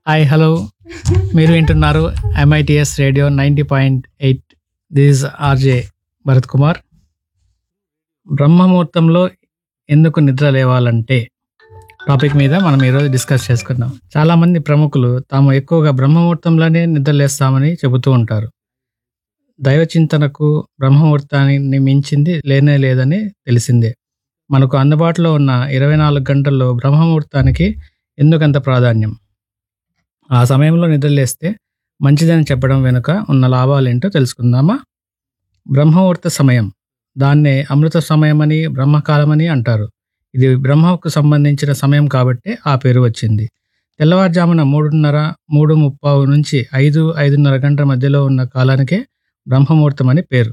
Hi hello మీరు వింటున్నారు MITS radio ninety point eight this RJ Bharat Kumar బ్రహ్మముహూర్తంలో ఎందుకు నిద్ర లేవాలంటే టాపిక్ మీద మనం ఈరోజు డిస్కస్ చేసుకుందాం చాలామంది ప్రముఖులు తాము ఎక్కువగా బ్రహ్మముహూర్తంలోనే నిద్ర లేస్తామని చెబుతూ ఉంటారు దైవ చింతనకు బ్రహ్మముహూర్తాన్ని మించింది లేనే లేదని తెలిసిందే మనకు అందుబాటులో ఉన్న ఇరవై నాలుగు గంటల్లో బ్రహ్మముహూర్తానికి ఎందుకంత ప్రాధాన్యం ఆ సమయంలో నిద్రలేస్తే మంచిదని చెప్పడం వెనుక ఉన్న లాభాలేంటో తెలుసుకుందామా బ్రహ్మముహూర్త సమయం దాన్నే అమృత సమయమని బ్రహ్మకాలమని అంటారు ఇది బ్రహ్మకు సంబంధించిన సమయం కాబట్టే ఆ పేరు వచ్చింది తెల్లవారుజామున మూడున్నర మూడు ముప్పావు నుంచి ఐదు ఐదున్నర గంటల మధ్యలో ఉన్న కాలానికే బ్రహ్మముహూర్తం అని పేరు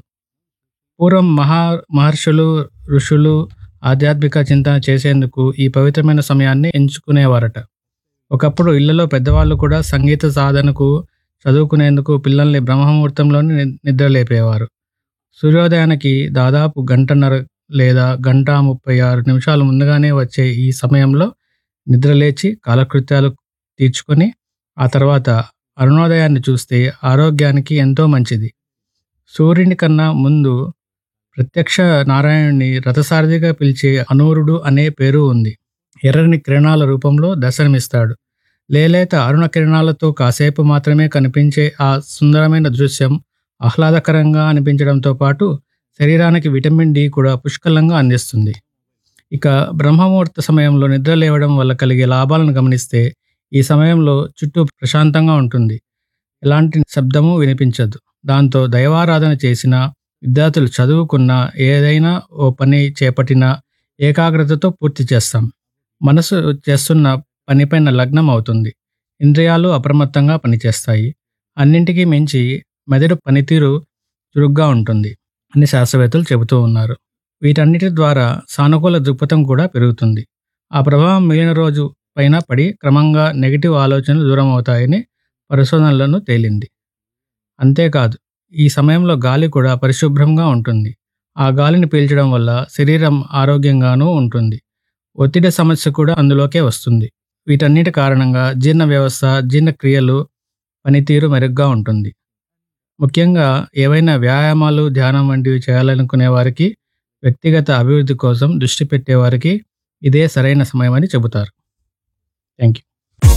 పూర్వం మహా మహర్షులు ఋషులు ఆధ్యాత్మిక చింతన చేసేందుకు ఈ పవిత్రమైన సమయాన్ని ఎంచుకునేవారట ఒకప్పుడు ఇళ్లలో పెద్దవాళ్ళు కూడా సంగీత సాధనకు చదువుకునేందుకు పిల్లల్ని బ్రహ్మముహూర్తంలోనే ని- నిద్రలేపేవారు సూర్యోదయానికి దాదాపు గంటన్నర లేదా గంట ముప్పై ఆరు నిమిషాలు ముందుగానే వచ్చే ఈ సమయంలో నిద్రలేచి కాలకృత్యాలు తీర్చుకొని ఆ తర్వాత అరుణోదయాన్ని చూస్తే ఆరోగ్యానికి ఎంతో మంచిది సూర్యుని కన్నా ముందు ప్రత్యక్ష నారాయణుని రథసారథిగా పిలిచే అనూరుడు అనే పేరు ఉంది ఎర్రని కిరణాల రూపంలో దర్శనమిస్తాడు లేలేత అరుణ కిరణాలతో కాసేపు మాత్రమే కనిపించే ఆ సుందరమైన దృశ్యం ఆహ్లాదకరంగా అనిపించడంతో పాటు శరీరానికి విటమిన్ డి కూడా పుష్కలంగా అందిస్తుంది ఇక బ్రహ్మముహూర్త సమయంలో నిద్ర లేవడం వల్ల కలిగే లాభాలను గమనిస్తే ఈ సమయంలో చుట్టూ ప్రశాంతంగా ఉంటుంది ఎలాంటి శబ్దము వినిపించదు దాంతో దైవారాధన చేసిన విద్యార్థులు చదువుకున్న ఏదైనా ఓ పని చేపట్టినా ఏకాగ్రతతో పూర్తి చేస్తాం మనసు చేస్తున్న పనిపైన లగ్నం అవుతుంది ఇంద్రియాలు అప్రమత్తంగా పనిచేస్తాయి అన్నింటికీ మించి మెదడు పనితీరు చురుగ్గా ఉంటుంది అని శాస్త్రవేత్తలు చెబుతూ ఉన్నారు వీటన్నిటి ద్వారా సానుకూల దృక్పథం కూడా పెరుగుతుంది ఆ ప్రభావం మిగిలిన రోజు పైన పడి క్రమంగా నెగిటివ్ ఆలోచనలు దూరం అవుతాయని పరిశోధనలను తేలింది అంతేకాదు ఈ సమయంలో గాలి కూడా పరిశుభ్రంగా ఉంటుంది ఆ గాలిని పీల్చడం వల్ల శరీరం ఆరోగ్యంగానూ ఉంటుంది ఒత్తిడి సమస్య కూడా అందులోకే వస్తుంది వీటన్నిటి కారణంగా జీర్ణ వ్యవస్థ జీర్ణక్రియలు పనితీరు మెరుగ్గా ఉంటుంది ముఖ్యంగా ఏవైనా వ్యాయామాలు ధ్యానం వంటివి చేయాలనుకునే వారికి వ్యక్తిగత అభివృద్ధి కోసం దృష్టి పెట్టే వారికి ఇదే సరైన సమయం అని చెబుతారు thank you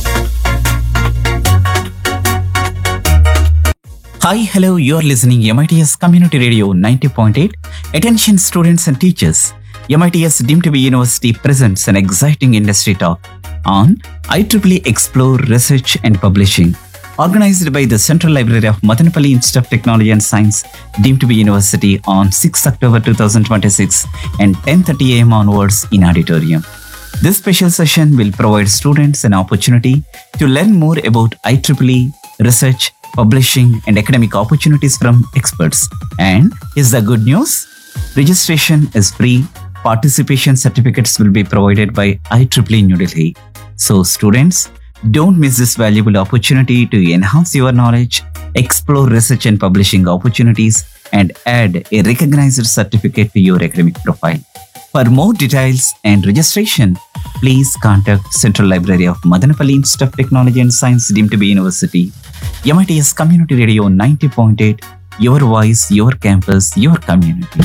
Hi, hello, you are listening MITS Community Radio 90.8. Attention students and teachers. MITS Deemed to be University presents an exciting industry talk on IEEE Explore Research and Publishing. Organized by the Central Library of Madanapalli Institute of Technology and Science, deemed to be University on 6 October 2026 and 10.30 am onwards in auditorium. This special session will provide students an opportunity to learn more about IEEE research, publishing, and academic opportunities from experts. And is the good news? Registration is free. Participation certificates will be provided by IEEE New Delhi. So, students, don't miss this valuable opportunity to enhance your knowledge, explore research and publishing opportunities, and add a recognized certificate to your academic profile. For more details and registration, please contact Central Library of Madanapalli Institute of Technology and Science deemed to be University, MITS Community Radio 90.8, your voice, your campus, your community.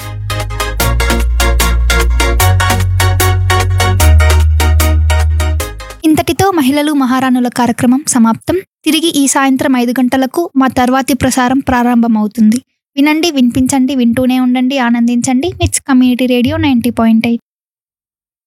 ఇంతటితో మహిళలు మహారాణుల కార్యక్రమం సమాప్తం తిరిగి ఈ సాయంత్రం ఐదు గంటలకు మా తర్వాతి ప్రసారం ప్రారంభమవుతుంది వినండి వినిపించండి వింటూనే ఉండండి ఆనందించండి MITS community radio ninety point eight